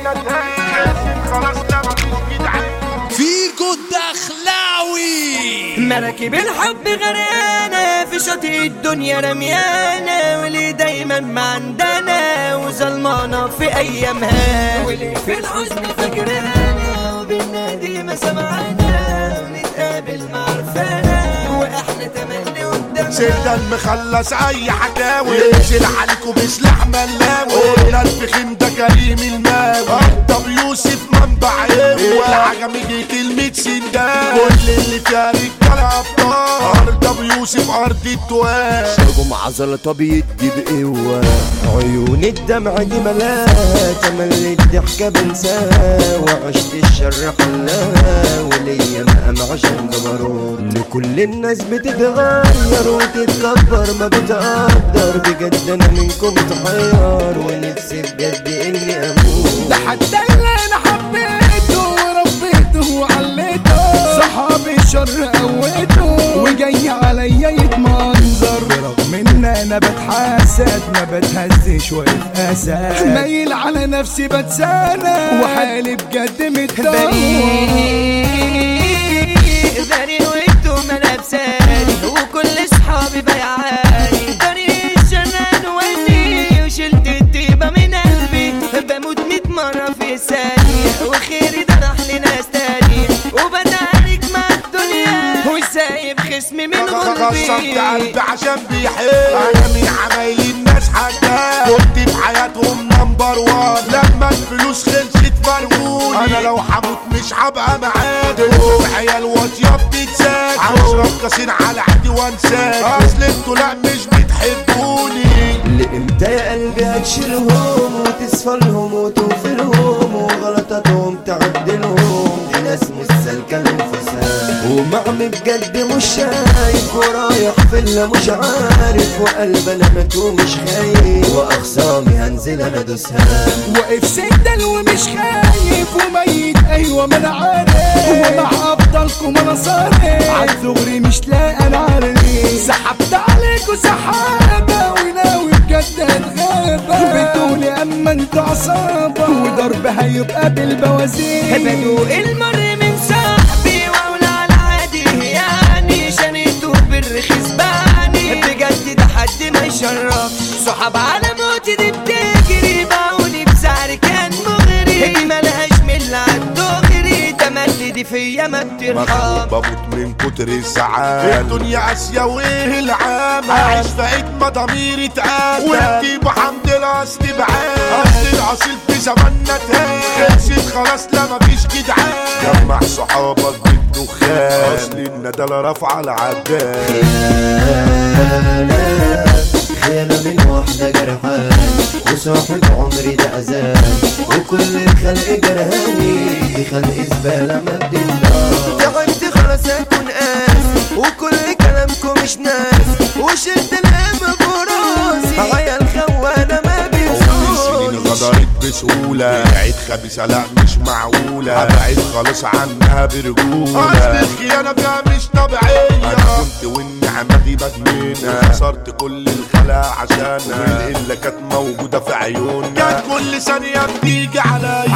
خلاص ده مفيش جدعان فيكو الدخلاوي مراكب الحب غرقانة في شاطئ الدنيا رميانة وليه دايما ما عندنا وظلمانة في أيامها وليه في الحزن فاكرانا وبالنادي ما سمعنا ونتقابل مع عرفانا وإحنا تملي قدامنا سيدا مخلص اي حكاوي ينزل عليكم بسلاح ملاوي الف خيم ده كريم الماوي طب يوسف منبع ايه العجم يجي كلمة سندان كل اللي فيها رجالة ابطال ارض يوسف ارض التوال هجوم عضلة بيدي بقوة عيون الدمع دي ملاها تملي الضحكة بنساها وعشت الشر حلاها وليا مقام عشان جبروت لكل الناس بتتغير وتتكبر ما بتقدر بجد انا منكم اتحير ونفسي بجد اني اموت ده حتى اللي انا حبيته وربيته وعليته صحابي الشر قويته وجاي عليا يتمنظر برغم ان انا بتحاسد ما بتهزش واقف اسد مايل على نفسي بتسانى وحالي بجد متدمر بريء بريء وانتم ملابساني وكل صحابي بيعاني طريق الشنان ودي وشلت الطيبة من قلبي بموت ميت مرة في ثانية وخيري ده راح لناس تاني وبدارك مع الدنيا وسايب خصمي من خصمت قلبي قلبي عشان بيحب انا من عمايل الناس حداد كنت في حياتهم نمبر وان لما الفلوس خلصت مرموني انا لو هموت مش هبقى معاك عيال واطيه بتتساك هشرب كاسين على عدي وانساك اصل انتوا لا مش بتحبوني لامتى يا قلبي هتشيلهم وتصفلهم وتوفلهم وغلطاتهم تعدلهم دي ناس مش سالكة الانفصال ومعمي بجد مش شايف ورايح في اللي مش عارف وقلب انا مات ومش خايف واخصامي هنزل انا دوسها واقف سندل ومش خايف وميت ايوه ما انا عارف ومع ابطالكم انا صارف عالثغري مش لاقي انا عارف سحبت عليكوا سحابه وناوي بجد اتغابى بتقولي اما انتوا عصابه وضرب هيبقى بالبوازيك بدوق المر من صاحبي واولى على عادي يعني شنيته بالرخيص باني بجد ده حد ما يشرف صحاب على موتي دي بتجري باعوني بسعر كان مغري دي ملهاش ملة عالدغري تملي دي فيا ما بترحم بموت من كتر الزعال الدنيا قاسية وايه العام عايش في عيد ما ضميري اتقاتل وانتي بحمد الله اصل بعاد اصل الاصيل في زماننا تاني خلصت خلاص لا مفيش جدعان جمع صحابك بالدخان اصل الندالة رافعة العداد خيانة من واحدة جرحان وصاحب عمري ده أذان وكل الخلق جرهاني في خلق زبالة ما بتنام تعبت خلاص أكون قاس وكل كلامكم مش ناس وشلت الهم براسي عيال خوانة ما سنين بينسونيش غدرت بسهولة عيد خبيثة لا مش معقولة ابعد خالص عنها برجولة اصل الخيانة فيها مش طبيعية انا كنت والنعمة دي بدمنها خسرت كل الخلا عشانها والقلة كانت موجودة في عيوننا كانت كل ثانية بتيجي عليا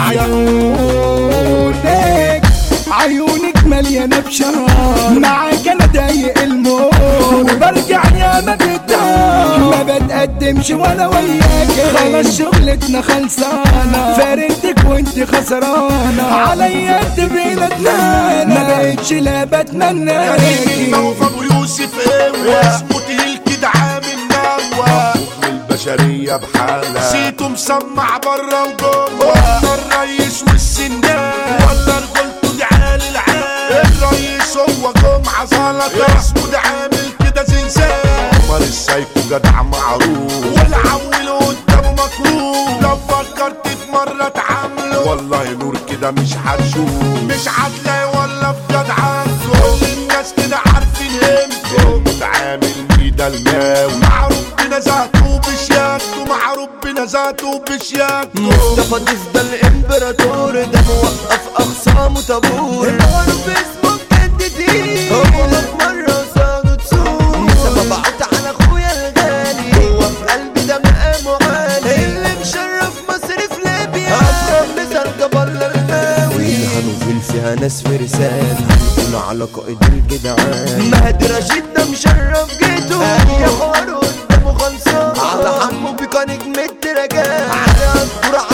عيونك عيونك مليانة بشرار معاك انا ضايق الموت وبرجع يا ما بتدار ما بتقدمش ولا وياك خلاص شغلتنا خلصانة فارقتك وانت خسرانة عليا تبينا تنانا ما بقتش لا بتمناكي موقف ابو يوسف ايه واسمه تقيل كده عامل نوى البشرية بحالها سيتو مسمع بره وجوه ولا الرئيس والسندان ولا رجولته دي عال العال الرئيس هو جمعة زلطة اسمه ده عامل كده زلزال عمر السايكو جدع معروف والعول قدامه مكروه لو فكرت في مرة تعامله والله نور كده مش هتشوف مش هتلاقي ولا في جدعان كل الناس كده عارفين قيمته متعامل ميدا الماوي معروف بنزاهته بشياكته معروف بنزاهته بشياكته مصطفى تفضل امبراطور ده موقف اخصامه طابور المعروف اسمه مجددين هو في مره صاده تسوق سبب بعت على اخويا الغالي هو في قلبي ده مقامه عالي اللي مشرف مصر في ليبيا اكرم مثال ناس فرسان هنقول على قائد الجدعان مهدي رشيد ده مشرف جيته يا حوار قدامه خلصان على حمو بيكا نجم التراجات على الدور